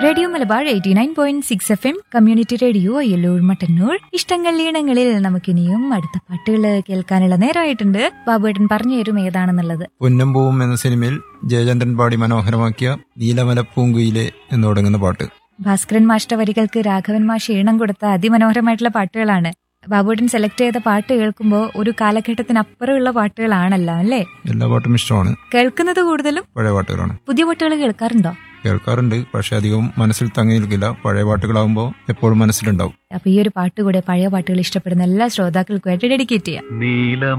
radio Malabar eighty nine point six F M community radio Ayyallur Mattannur ഇഷ്ടങ്ങൾ ഈണങ്ങളിൽ നമുക്കിനിയും അടുത്ത പാട്ടുകൾ കേൾക്കാനുള്ള നേരമായിട്ടുണ്ട് ബാബുവേട്ടൻ പറഞ്ഞു തരും ഏതാണെന്നുള്ളത് പൊന്നമ്പൂവും എന്ന സിനിമയിൽ ജയചന്ദ്രൻ പാടി മനോഹരമാക്കിയ നീലമല പൂങ്കുയിലെ എന്ന് തുടങ്ങുന്ന പാട്ട് ഭാസ്കരൻ മാഷ്ട വരികൾക്ക് രാഘവൻ മാഷ് ഈണം കൊടുത്ത അതിമനോഹരമായിട്ടുള്ള പാട്ടുകളാണ് ബാബുവേട്ടൻ സെലക്ട് ചെയ്ത പാട്ട് കേൾക്കുമ്പോൾ ഒരു കാലഘട്ടത്തിനപ്പുറമുള്ള പാട്ടുകളാണല്ലോ അല്ലേ എല്ലാ പാട്ടും ഇഷ്ടമാണ് കേൾക്കുന്നത് കൂടുതലും പഴയ പാട്ടുകളാണ് പുതിയ പാട്ടുകൾ കേൾക്കാറുണ്ടോ കേൾക്കാറുണ്ട് പക്ഷെ അധികം മനസ്സിൽ തങ്ങി നിൽക്കില്ല പഴയ പാട്ടുകളാകുമ്പോൾ എപ്പോഴും മനസ്സിലുണ്ടാവും അപ്പൊ ഈ ഒരു പാട്ട് കൂടെ പഴയ പാട്ടുകൾ ഇഷ്ടപ്പെടുന്ന എല്ലാ ശ്രോതാക്കൾക്കുമായിട്ട് ഡെഡിക്കേറ്റ് ചെയ്യാം നീല